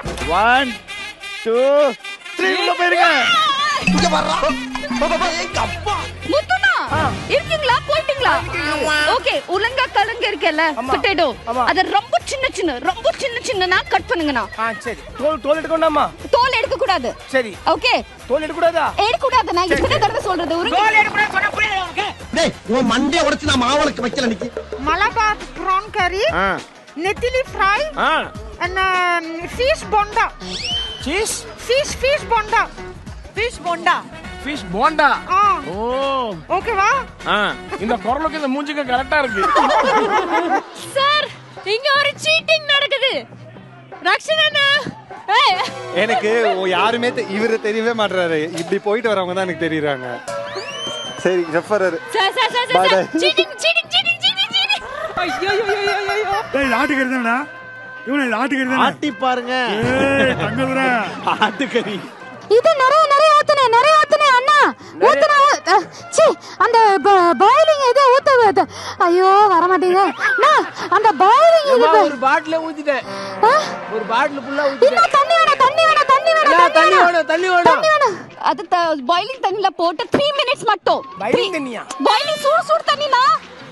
One two three உள்ள போயிருங்க இங்க வர்றா எங்க அப்பா முத்துனா இருக்கீங்களா போயிட்டீங்களா ஓகே உலங்க கலங்க இருக்கல பொட்டேட்டோ ஆமா. அத ரொம்ப சின்ன சின்ன ரொம்ப சின்ன சின்னனா கட் பண்ணுங்கண்ணா ஆ சரி தோல் தோல் எடுக்கணும்டாமா தோல் எடுக்க கூடாது சரி ஓகே தோல் எடுக்கக்கூடாதா எடுக்க கூடாது நான் எத்தனை தடவை சொல்றது ஒரு டேய் உன் மண்டைய உடைச்சு நான் மாவளுக்கு வைக்கல நிக்கி Malabar prawn curry, ah Nethili fry, ah and um, fish bonda. Cheese Fish, fish bonda. Fish bonda. Fish bonda Ah, oh okay வா? ஆ இந்த குரலுக்கு இந்த மூஞ்சிக்கு கரெக்டா இருக்கு சார் இங்க ஒரு சீட்டிங் நடக்குது ரக்ஷனா எனக்கு யாருமே தெ- இவரு தெரியவே மாட்டாரு இப்படி போயிட்டு வரவங்க தான் எனக்கு தெரியுறாங்க சரி referrer sir sir sir Bye, sir bye. Cheating cheating cheating cheating cheating ஐயோ ஐயோ ஐயோ ஐயோ டேய் ஆட்டுக்கறி தானடா இவனை ஆட்டுக்கறி தானே ஆட்டி பாருங்க ஏய் தங்கதுரா ஆட்டுக்கறி இது நிறைய நிறைய ஊத்துனே நிறைய ஊத்துனே அண்ணா ஊத்துனா சி அந்த பாயிலிங் இது ஊத்த ஐயோ வர மாட்டேங்குது அண்ணா அந்த பாயிலிங் இது ஒரு பாட்டில ஊத்திட்டேன் ஒரு பாட்டில் ஃபுல்லா இன்னும் தண்ணி வேணும் தண்ணி வேணும் தண்ணி வேணும் தண்ணி வேணும் தண்ணி வேணும் தண்ணி வேணும் அது பாயிலிங் தண்ணில போட்டு த்ரீ மினிட்ஸ் மட்டும் Boiling தண்ணியா? பாயிலிங் சூடு சூடு தண்ணினா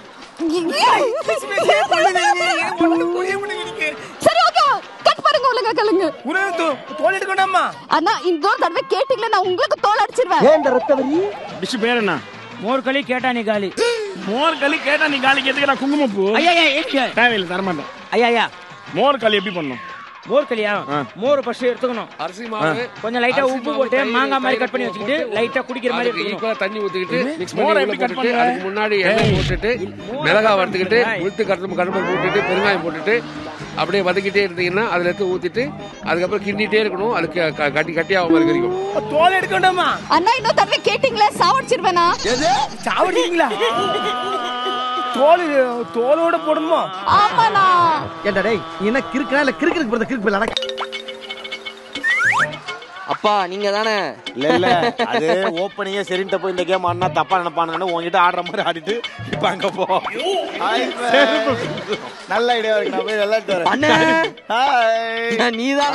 சரி ஓகே கட் பண்ணுங்க ஒழுங்கா கலுங்க உனக்கு தோ- தோல் எடுக்கணும்டாமா அண்ணா இந்த ஒரு தடவை கேட்டீங்களா நான் உங்களுக்கு தோல் அடிச்சிருவேன் ஏன் இந்த ரத்த வரி டிஷ் பேர் என்ன மோர் களி கேட்டா நீ காலி மோர் களி கேட்டா நீ காலி கேட்டுக்க நான் குங்குமப்பூ ஐயா ஐயா ஏங்க தேவையில்லை தரமாட்டேன் ஐயா ஐயா மோர் களி எப்படி பண்ணும் மோர் களியா மோர் ஃபர்ஸ்ட் எடுத்துக்கணும் அரிசி மாவு கொஞ்சம் லைட்டா அரிசி உப்பு மாவு, போட்டு தயிர், மாங்காய் மாதிரி தயிர் கட் பண்ணி போட்டு வச்சுக்கிட்டு லைட்டா குடிக்கிற மாதிரி அதுக்கு எடுத்துக்கணும் ஈக்குவலா தண்ணி ஊத்திக்கிட்டு மிக்ஸ் மோரை பண்ணி எப்படி உள்ள cut போட்டுட்டு பண்ற? அதுக்கு முன்னாடி எண்ணெய் போட்டுட்டு மிளகாய் வறுத்துக்கிட்டு உளுத்து கரும்பு கரும்பு போட்டுட்டு பெருங்காயம் போட்டுட்டு அப்படியே வதக்கிட்டே இருந்தீங்கன்னா அதுல எடுத்து ஊத்திட்டு அதுக்கப்புறம் கிண்டிட்டே இருக்கணும் அது க- க- கட்டி கட்டியாகாம இருக்கிறீங்க தோல் எடுக்கணும்டாமா அண்ணா இன்னொரு தடவை கேட்டீங்களா சாவடிச்சிருவேனா சாவடிங்களா தோல் தோலோட போடணுமா ஆமாண்ணா ஏண்டா டேய் நீ என்ன கிறுக்கனா இல்ல கிறுக்கிற்கு போறத கிறுக்கு போல அப்பா நீங்க தானே இல்ல இல்ல அது ஓப்பனிங்கே சரின்ட்டு போய் இந்த கேம் ஆடினா தப்பா நினைப்பானுங்கன்னு உங்ககிட்ட ஆடுற மாதிரி ஆடிட்டு இப்ப அங்க போ நல்ல ஐடியா இருக்கு நான் போய் விளையாட்டு வரேன் அண்ணே ஹாய் நீ தான்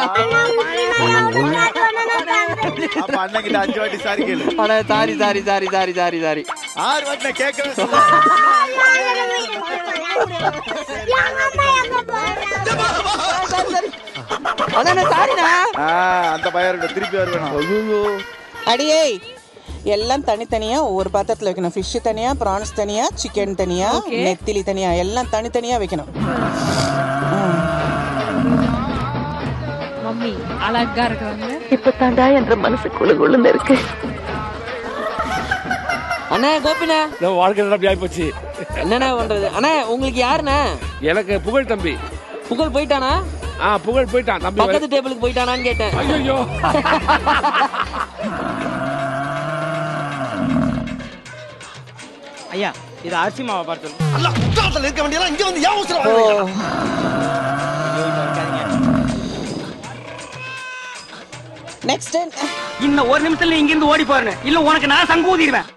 அப்ப அண்ணன் கிட்ட அஞ்சு வாட்டி சாரி கேளு அண்ணே sorry sorry sorry sorry sorry sorry ஆறு வாட்டி நான் கேட்கவே சொல்ல அண்ணே சாரிண்ணா ஆ, அந்த பயம் இருக்கு திருப்பி வருவேன் ஐயோ அடியே எல்லாம் தனித்தனியா ஒவ்வொரு பாத்திரத்துல வைக்கணும் ஃபிஷ் தனியா ப்ரான்ஸ் தனியா சிக்கன் தனியா நெத்திலி தனியா எல்லாம் தனித்தனியா வைக்கணும் மம்மி அழகா இருக்காங்க அண்ணே கோபிண்ணே நம்ம வாழ்க்கை அப்படி ஆயிப்போச்சு என்னண்ணே பண்றது அண்ணே உங்களுக்கு யாருண்ணே எனக்கு புகழ் தம்பி புகழ் போயிட்டானா ஆ புகழ் போயிட்டான் தம்பி பக்கத்து டேபிளுக்கு போயிட்டானான்னு கேட்டேன் ஐயோ ஐயா இது அரிசி மாவை பார்த்து அல்ல குற்றாலத்துல இருக்க வேண்டியதெல்லாம் இங்க வந்து ஏன் அவசரம் வர நெக்ஸ்ட் இன்னும் ஒரு நிமிஷத்துல இங்க இருந்து ஓடி போறேன் இல்ல உனக்கு நான் சங்கூதிடுவேன்